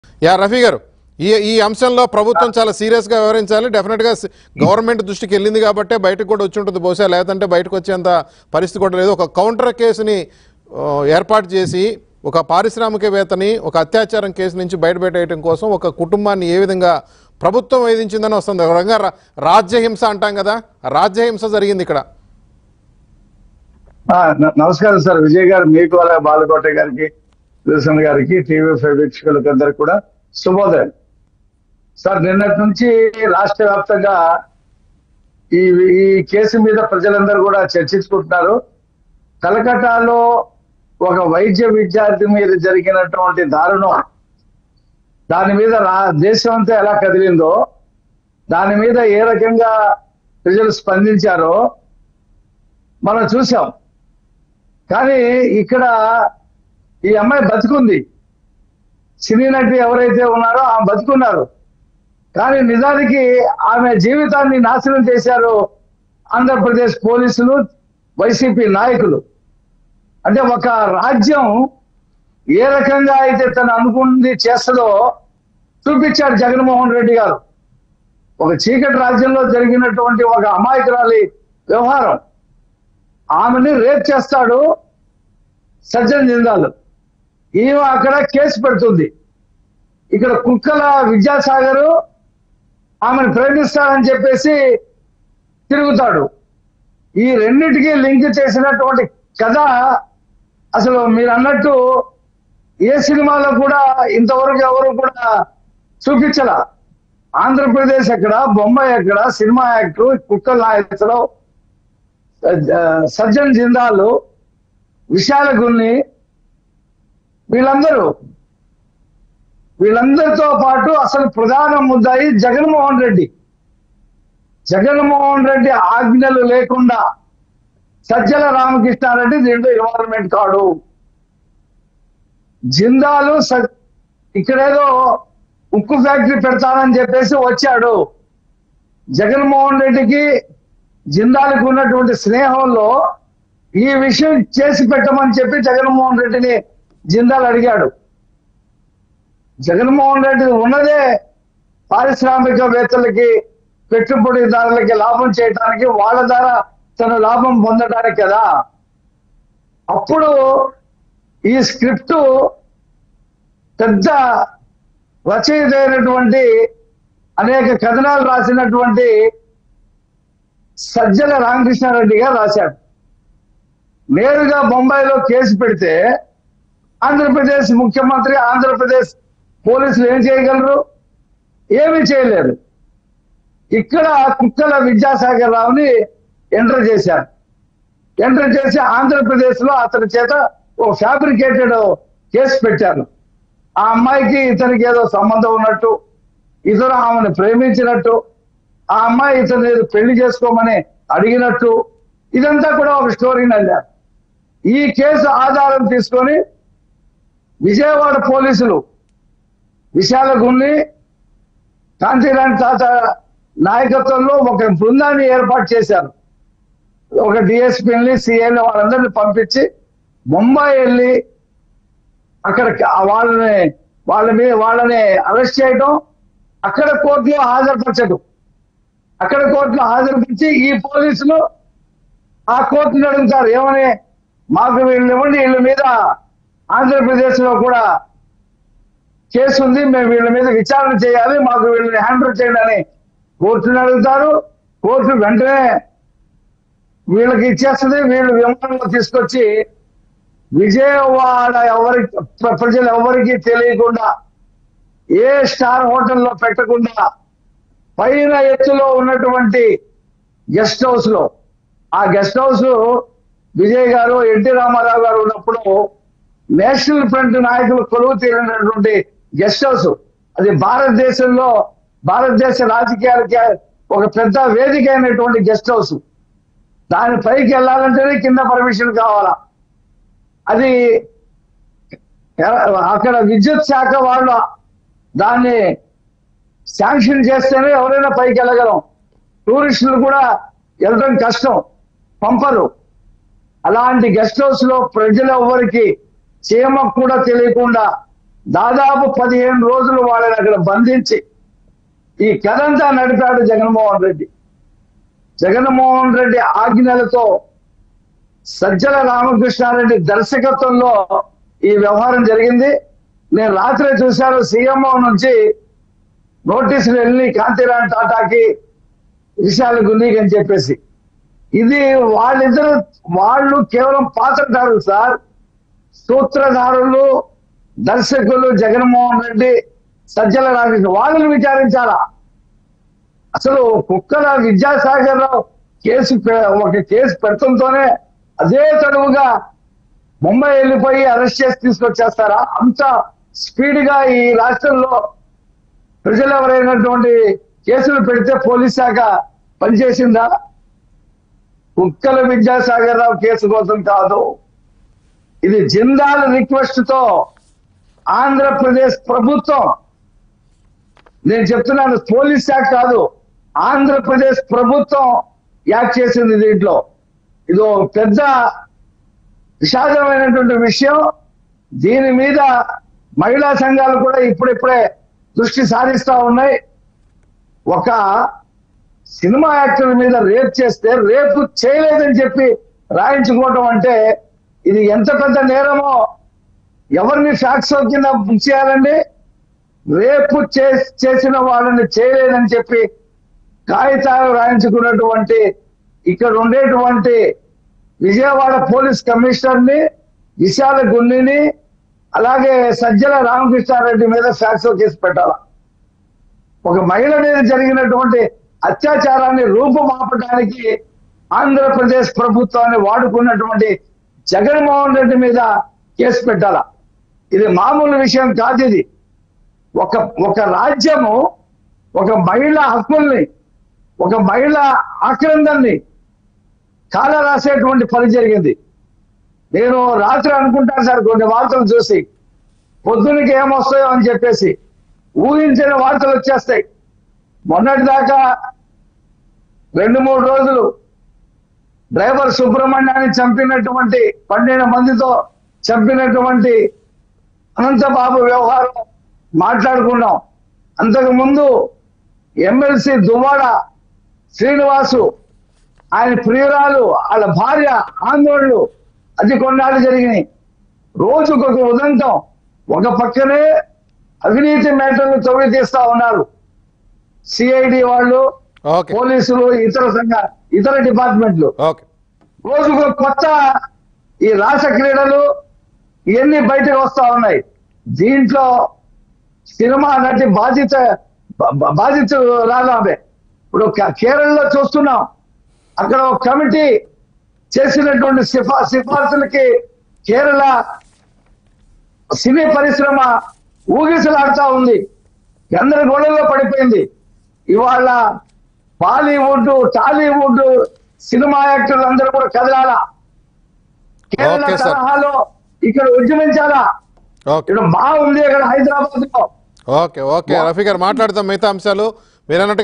Yeah Rafi గారు ఈ ఈ అంశంలో ప్రభుత్వం చాలా సీరియస్ గా వ్యవహరించాలి డెఫినెట్ గా గవర్నమెంట్ దృష్టికి వెళ్ళింది కాబట్టే బయటకు కూడా వచ్చి ఉంటుంది బహుశా లేదంటే బయటకు వచ్చేంత పరిస్థితి కూడా లేదు ఒక కౌంటర్ కేసుని ఆ, ఏర్పాటు చేసి ఒక పారిశ్రామికవేత్తని ఒక అత్యాచారం కేసు నుంచి బయటపెట్టేయడం కోసం ఒక కుటుంబాన్ని ఏ విధంగా ప్రభుత్వం వేధించిందని వస్తుంది ఒక రకంగా రా- రాజ్యహింస అంటాం కదా రాజ్యహింస జరిగింది ఇక్కడ ఆ, న- నమస్కారం సార్ విజయ్ గారు మీకు అలాగే బాలకోట గారికి విల్సన్ గారికి టీవీ ఫైవ్ వీక్షకులకు అందరికి కూడా శుభోదయం సార్ నిన్నటి నుంచి రాష్ట్ర వ్యాప్తంగా ఈ ఈ కేసు మీద ప్రజలందరూ కూడా చర్చించుకుంటున్నారు కలకటాలో ఒక వైద్య విద్యార్థి మీద జరిగినటువంటి దారుణం దాని మీద రా దేశం అంతా ఎలా కదిలిందో దాని మీద ఏ రకంగా ప్రజలు స్పందించారో మనం చూసాం కానీ ఇక్కడ ఈ అమ్మాయి బతుకుంది సినీ నటి ఎవరైతే ఉన్నారో ఆమె బతుకున్నారు కానీ నిజానికి ఆమె జీవితాన్ని నాశనం చేశారు ఆంధ్రప్రదేశ్ పోలీసులు వైసీపీ నాయకులు అంటే ఒక రాజ్యం ఏ రకంగా అయితే తను అనుకుంది చేస్తుందో చూపించాడు జగన్మోహన్ రెడ్డి గారు ఒక చీకటి రాజ్యంలో జరిగినటువంటి ఒక అమాయకురాలి వ్యవహారం ఆమెని రేప్ చేస్తాడు సజ్జన్ జిందాల్ ఈమె అక్కడ కేసు పెడుతుంది ఇక్కడ కుక్కల విద్యాసాగర్ ఆమెను ప్రేమిస్తాడని చెప్పేసి తిరుగుతాడు ఈ రెండింటికి లింక్ చేసినటువంటి కథ అసలు మీరు అన్నట్టు ఏ సినిమాలో కూడా ఇంతవరకు ఎవరు కూడా చూపించలా ఆంధ్రప్రదేశ్ ఎక్కడ బొంబాయి ఎక్కడ సినిమా యాక్టర్ కుక్కల నాయకులు సజ్జన్ జిందాలు విశాల గున్ని వీళ్ళందరూ వీళ్ళందరితో పాటు అసలు ప్రధాన ముద్దాయి జగన్మోహన్ రెడ్డి జగన్మోహన్ రెడ్డి ఆజ్ఞలు లేకుండా సజ్జల రామకృష్ణారెడ్డి దీంట్లో ఇన్వాల్వ్మెంట్ కాడు జిందాలు స- ఇక్కడేదో ఉక్కు ఫ్యాక్టరీ పెడతానని చెప్పేసి వచ్చాడు జగన్మోహన్ రెడ్డికి జిందాలకు ఉన్నటువంటి స్నేహంలో ఈ విషయం చేసి పెట్టమని చెప్పి జగన్మోహన్ రెడ్డిని జిందాల్ అడిగాడు జగన్మోహన్ రెడ్డి ఉన్నదే పారిశ్రామికవేత్తలకి పెట్టుబడిదారులకి లాభం చేయడానికి వాళ్ళ ద్వారా తన లాభం పొందడానికి కదా అప్పుడు ఈ స్క్రిప్ట్ పెద్ద రచయిత అయినటువంటి అనేక కథనాలు రాసినటువంటి సజ్జల రామకృష్ణారెడ్డి గారు రాశాడు నేరుగా బొంబాయిలో కేసు పెడితే ఆంధ్రప్రదేశ్ ముఖ్యమంత్రి ఆంధ్రప్రదేశ్ పోలీసులు ఏం చేయగలరు ఏమీ చేయలేరు ఇక్కడ కుక్కల విద్యాసాగర్ రావుని ఎంటర్ చేశారు ఎంటర్ చేసి ఆంధ్రప్రదేశ్ లో అతని చేత ఓ ఫ్యాబ్రికేటెడ్ కేసు పెట్టారు ఆ అమ్మాయికి ఇతనికి ఏదో సంబంధం ఉన్నట్టు ఇతను ఆమెను ప్రేమించినట్టు ఆ అమ్మాయి ఇతను ఏదో పెళ్లి చేసుకోమని అడిగినట్టు ఇదంతా కూడా ఒక స్టోరీ నల్లారు ఈ కేసు ఆధారం తీసుకొని విజయవాడ పోలీసులు విశాల గున్ని కాంతిరాణి తాత నాయకత్వంలో ఒక బృందాన్ని ఏర్పాటు చేశారు ఒక డిఎస్పీని సిఐని వాళ్ళందరినీ పంపించి బొంబాయి వెళ్ళి అక్కడ వాళ్ళని వాళ్ళ మీద వాళ్ళని అరెస్ట్ చేయడం అక్కడ కోర్టులో హాజరుపరచడం అక్కడ కోర్టులో హాజరుపరిచి ఈ పోలీసులు ఆ కోర్టును అడుగుతారు ఏమని మాకు వీళ్ళు ఇవ్వండి వీళ్ళ మీద ఆంధ్రప్రదేశ్ లో కూడా కేసు ఉంది మేము వీళ్ళ మీద విచారణ చేయాలి మాకు వీళ్ళని హ్యాండిల్ చేయండి అని కోర్టును అడుగుతారు కోర్టు వెంటనే వీళ్ళకి ఇచ్చేస్తుంది వీళ్ళు విమానంలో తీసుకొచ్చి విజయవాడ ఎవరి ప్ర- ప్రజలు ఎవరికి తెలియకుండా ఏ స్టార్ హోటల్లో పెట్టకుండా పైన ఎత్తులో ఉన్నటువంటి గెస్ట్ హౌస్ లో ఆ గెస్ట్ హౌస్ విజయ్ గారు ఎన్టీ రామారావు గారు ఉన్నప్పుడు నేషనల్ ఫ్రంట్ నాయకులు కొలువు తీరినటువంటి గెస్ట్ హౌస్ అది భారతదేశంలో భారతదేశ రాజకీయాలకి ఒక పెద్ద వేదిక అయినటువంటి గెస్ట్ హౌస్ దాని పైకి వెళ్ళాలంటేనే కింద పర్మిషన్ కావాలా అది అక్కడ విద్యుత్ శాఖ వాళ్ళు దాన్ని శాంక్షన్ చేస్తేనే ఎవరైనా పైకి వెళ్ళగలం టూరిస్టులు కూడా వెళ్ళడం కష్టం పంపరు అలాంటి గెస్ట్ హౌస్ లో ప్రజలు ఎవరికి చీమకు కూడా తెలియకుండా దాదాపు పదిహేను రోజులు వాళ్ళని అక్కడ బంధించి ఈ కథంతా నడిపాడు జగన్మోహన్ రెడ్డి జగన్మోహన్ రెడ్డి ఆజ్ఞలతో సజ్జల రామకృష్ణారెడ్డి దర్శకత్వంలో ఈ వ్యవహారం జరిగింది నేను రాత్రి చూశాను సీఎంఓ నుంచి నోటీసులు వెళ్ళి కాంతిరామ్ టాటాకి విషయాలు గున్నీకి అని చెప్పేసి ఇది వాళ్ళిద్దరు వాళ్ళు కేవలం పాత్రధారులు సార్ సూత్రధారులు దర్శకులు జగన్మోహన్ రెడ్డి సజ్జల రామకృష్ణ వాళ్ళని విచారించాలా అసలు కుక్కల విద్యాసాగర్ రావు కేసు పె- ఒక కేసు పెడతంతోనే అదే తడువుగా ముంబై వెళ్ళిపోయి అరెస్ట్ చేసి తీసుకొచ్చేస్తారా అంత స్పీడ్ గా ఈ రాష్ట్రంలో ప్రజలు ఎవరైనటువంటి కేసులు పెడితే పోలీస్ శాఖ పనిచేసిందా కుక్కల విద్యాసాగర్ రావు కేసు కోసం కాదు ఇది జిందాల్ రిక్వెస్ట్ తో ఆంధ్రప్రదేశ్ ప్రభుత్వం నేను చెప్తున్నాను పోలీస్ శాఖ కాదు ఆంధ్రప్రదేశ్ ప్రభుత్వం యాక్ట్ చేసింది దీంట్లో ఇది ఒక పెద్ద విషాదమైనటువంటి విషయం దీని మీద మహిళా సంఘాలు కూడా ఇప్పుడిప్పుడే దృష్టి సారిస్తా ఉన్నాయి ఒక సినిమా యాక్టర్ మీద రేప్ చేస్తే రేపు చేయలేదని చెప్పి రాయించుకోవటం అంటే ఇది ఎంత పెద్ద నేరమో ఎవరిని ఫ్యాక్స్ కింద చేయాలండి రేపు చే- చేసిన వాళ్ళని చేయలేదని చెప్పి కాగితాలు రాయించుకున్నటువంటి ఇక్కడ ఉండేటువంటి విజయవాడ పోలీస్ కమిషనర్ ని విశాల గున్నిని అలాగే సజ్జల రామకృష్ణారెడ్డి మీద ఫ్యాక్స్ కేసు పెట్టాల ఒక మహిళ మీద జరిగినటువంటి అత్యాచారాన్ని రూపుమాపడానికి ఆంధ్రప్రదేశ్ ప్రభుత్వాన్ని వాడుకున్నటువంటి జగన్మోహన్ రెడ్డి మీద కేసు పెట్టాల ఇది మామూలు విషయం కాదు ఇది ఒక ఒక రాజ్యము ఒక మహిళ హక్కుల్ని ఒక మహిళ ఆక్రందాన్ని కాల రాసేటువంటి పని జరిగింది నేను రాత్రి అనుకుంటాను సార్ కొన్ని వార్తలు చూసి పొద్దునకి ఏమొస్తాయో అని చెప్పేసి ఊహించిన వార్తలు వచ్చేస్తాయి మొన్నటి దాకా రెండు మూడు రోజులు డ్రైవర్ సుబ్రహ్మణ్యాన్ని చంపినటువంటి పన్నెండు మందితో చంపినటువంటి అనంతబాబు వ్యవహారం మాట్లాడుకున్నాం అంతకు ముందు ఎమ్మెల్సీ దువ్వాడ శ్రీనివాసు ఆయన ప్రియురాలు వాళ్ళ భార్య ఆందోళనలు అది కొన్నాళ్ళు జరిగినాయి రోజుకు ఒక ఉదంతం ఒక పక్కనే అవినీతి మేటలు తవ్వి తీస్తా ఉన్నారు సిఐడి వాళ్ళు ఓకే పోలీసులు ఇతర సంఘ ఇతర డిపార్ట్మెంట్లు ఓకే రోజుకు కొత్త ఈ రాస క్రీడలు ఇవన్నీ బయటకు వస్తా ఉన్నాయి దీంట్లో సినిమా నటి బాధిత బా- బా- బాధితులు రాలామే ఇప్పుడు క- కేరళలో చూస్తున్నాం అక్కడ ఒక కమిటీ చేసినటువంటి సిఫా సిఫార్సులకి కేరళ సినీ పరిశ్రమ ఊగిసలాడుతా ఉంది గందరగోళంలో పడిపోయింది ఇవాళ బాలీవుడ్ టాలీవుడ్ సినిమా యాక్టర్లు అందరూ కూడా కదలాలా కేరళ Okay, sir. తరహాలో ఇక్కడ ఉద్యమించాలా ఓకే ఇక్కడ బాగుంది అక్కడ హైదరాబాద్ లో ఓకే ఓకే రఫీ గారు మాట్లాడతాం మిగతా అంశాలు మీరు అన్నట్టు